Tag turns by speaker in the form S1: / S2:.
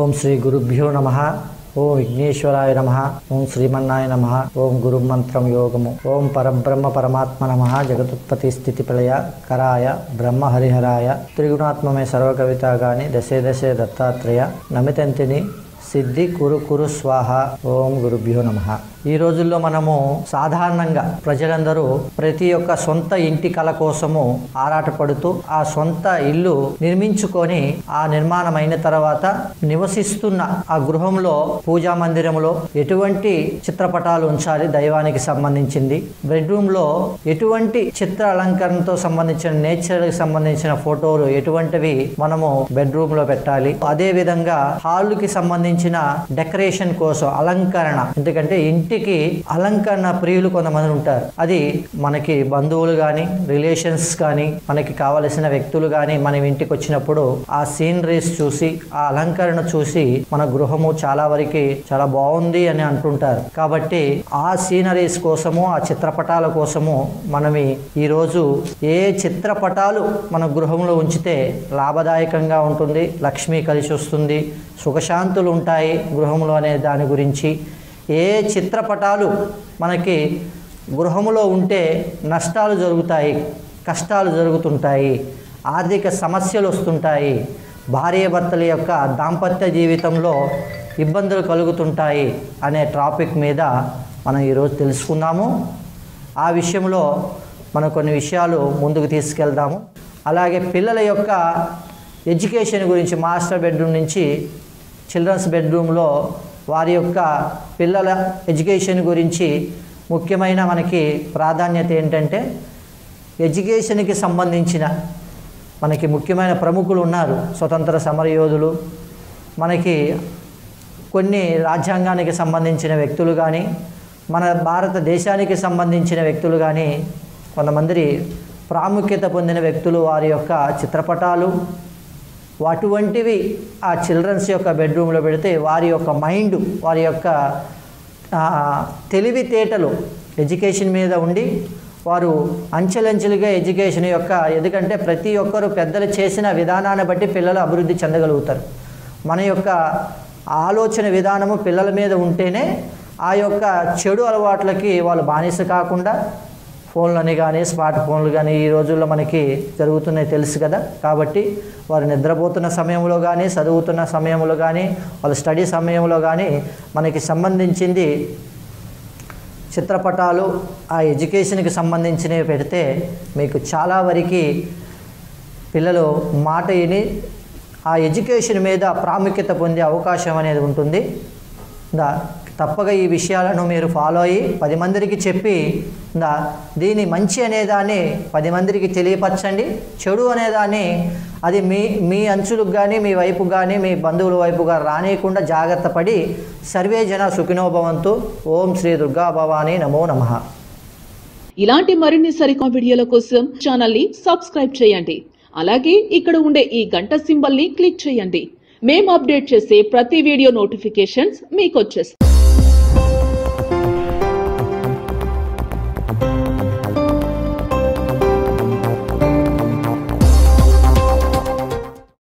S1: ఓం శ్రీ గురుభ్యో నమ ఓం విఘ్నేశ్వరాయ నమ ఓం శ్రీమన్నాయ నమ ఓం గురు మంత్రం యోగము ఓం పరబ్రహ్మ పరమాత్మ నమ జగతుత్పత్తి స్థితి ప్రళయ కరాయ బ్రహ్మ హరిహరాయ త్రిగుణాత్మమే సర్వకవితాగాని దశే దశే దత్తాత్రేయ నమితంతిని సిద్ధి కురు కురు స్వాహ ఓం గురుభ్యో నమ ఈ రోజుల్లో మనము సాధారణంగా ప్రజలందరూ ప్రతి ఒక్క సొంత ఇంటి కల కోసము ఆరాటపడుతూ ఆ సొంత ఇల్లు నిర్మించుకొని ఆ నిర్మాణం అయిన తర్వాత నివసిస్తున్న ఆ గృహంలో పూజా మందిరంలో ఎటువంటి చిత్రపటాలు ఉంచాలి దైవానికి సంబంధించింది బెడ్రూమ్ లో ఎటువంటి చిత్ర అలంకరణతో సంబంధించిన నేచర్ కి సంబంధించిన ఫోటోలు ఎటువంటివి మనము బెడ్రూమ్ లో పెట్టాలి అదే విధంగా హాల్ కి సంబంధించిన డెకరేషన్ కోసం అలంకరణ ఎందుకంటే ఇంటికి అలంకరణ ప్రియులు కొంతమంది ఉంటారు అది మనకి బంధువులు కానీ రిలేషన్స్ కానీ మనకి కావలసిన వ్యక్తులు కానీ మన ఇంటికి వచ్చినప్పుడు ఆ సీనరీస్ చూసి ఆ అలంకరణ చూసి మన గృహము చాలా వరకు చాలా బాగుంది అని అంటుంటారు కాబట్టి ఆ సీనరీస్ కోసము ఆ చిత్రపటాల కోసము మనం ఈరోజు ఏ చిత్రపటాలు మన గృహంలో ఉంచితే లాభదాయకంగా ఉంటుంది లక్ష్మి కలిసి వస్తుంది సుఖశాంతులు ఉంటాయి గృహంలో అనే దాని గురించి ఏ చిత్రపటాలు మనకి గృహంలో ఉంటే నష్టాలు జరుగుతాయి కష్టాలు జరుగుతుంటాయి ఆర్థిక సమస్యలు వస్తుంటాయి భార్యాభర్తల యొక్క దాంపత్య జీవితంలో ఇబ్బందులు కలుగుతుంటాయి అనే టాపిక్ మీద మనం ఈరోజు తెలుసుకుందాము ఆ విషయంలో మనం కొన్ని విషయాలు ముందుకు తీసుకెళ్దాము అలాగే పిల్లల యొక్క ఎడ్యుకేషన్ గురించి మాస్టర్ బెడ్రూమ్ నుంచి చిల్డ్రన్స్ బెడ్రూమ్లో వారి యొక్క పిల్లల ఎడ్యుకేషన్ గురించి ముఖ్యమైన మనకి ప్రాధాన్యత ఏంటంటే ఎడ్యుకేషన్కి సంబంధించిన మనకి ముఖ్యమైన ప్రముఖులు ఉన్నారు స్వతంత్ర సమరయోధులు మనకి కొన్ని రాజ్యాంగానికి సంబంధించిన వ్యక్తులు కానీ మన భారతదేశానికి సంబంధించిన వ్యక్తులు కానీ కొంతమంది ప్రాముఖ్యత పొందిన వ్యక్తులు వారి యొక్క చిత్రపటాలు అటువంటివి ఆ చిల్డ్రన్స్ యొక్క బెడ్రూమ్లో పెడితే వారి యొక్క మైండ్ వారి యొక్క ఆ, తెలివితేటలు ఎడ్యుకేషన్ మీద ఉండి వారు అంచెలంచెలుగా ఎడ్యుకేషన్ యొక్క ఎందుకంటే ప్రతి ఒక్కరు పెద్దలు చేసిన విధానాన్ని బట్టి పిల్లలు అభివృద్ధి చెందగలుగుతారు మన యొక్క ఆలోచన విధానము పిల్లల మీద ఉంటేనే ఆ యొక్క చెడు అలవాట్లకి వాళ్ళు బానిస కాకుండా ఫోన్లని కానీ స్మార్ట్ ఫోన్లు కానీ ఈ రోజుల్లో మనకి జరుగుతున్నాయి తెలుసు కదా కాబట్టి వారు నిద్రపోతున్న సమయంలో కానీ చదువుతున్న సమయంలో కానీ వాళ్ళ స్టడీ సమయంలో కానీ మనకి సంబంధించింది చిత్రపటాలు ఆ ఎడ్యుకేషన్కి సంబంధించినవి పెడితే మీకు చాలా వరకు పిల్లలు మాట విని ఆ ఎడ్యుకేషన్ మీద ప్రాముఖ్యత పొందే అవకాశం అనేది ఉంటుంది దా తప్పగా ఈ విషయాలను మీరు ఫాలో అయ్యి పది మందికి చెప్పి దా దీని మంచి అనేదాన్ని పది మందికి తెలియపరచండి చెడు అనేదాన్ని అది మీ మీ అంచులకు కానీ మీ వైపు కానీ మీ బంధువుల వైపుగా రానియకుండా జాగ్రత్త పడి సర్వే జన సుఖినోభవంతు ఓం శ్రీ దుర్గా భవానీ నమో నమః
S2: ఇలాంటి మరిన్ని సరికొత్త వీడియోల కోసం ఛానల్ ని సబ్స్క్రైబ్ చేయండి అలాగే ఇక్కడ ఉండే ఈ గంట సింబల్ ని క్లిక్ చేయండి మేము అప్డేట్ చేసే ప్రతి వీడియో నోటిఫికేషన్స్ మీకు వచ్చేస్తాయి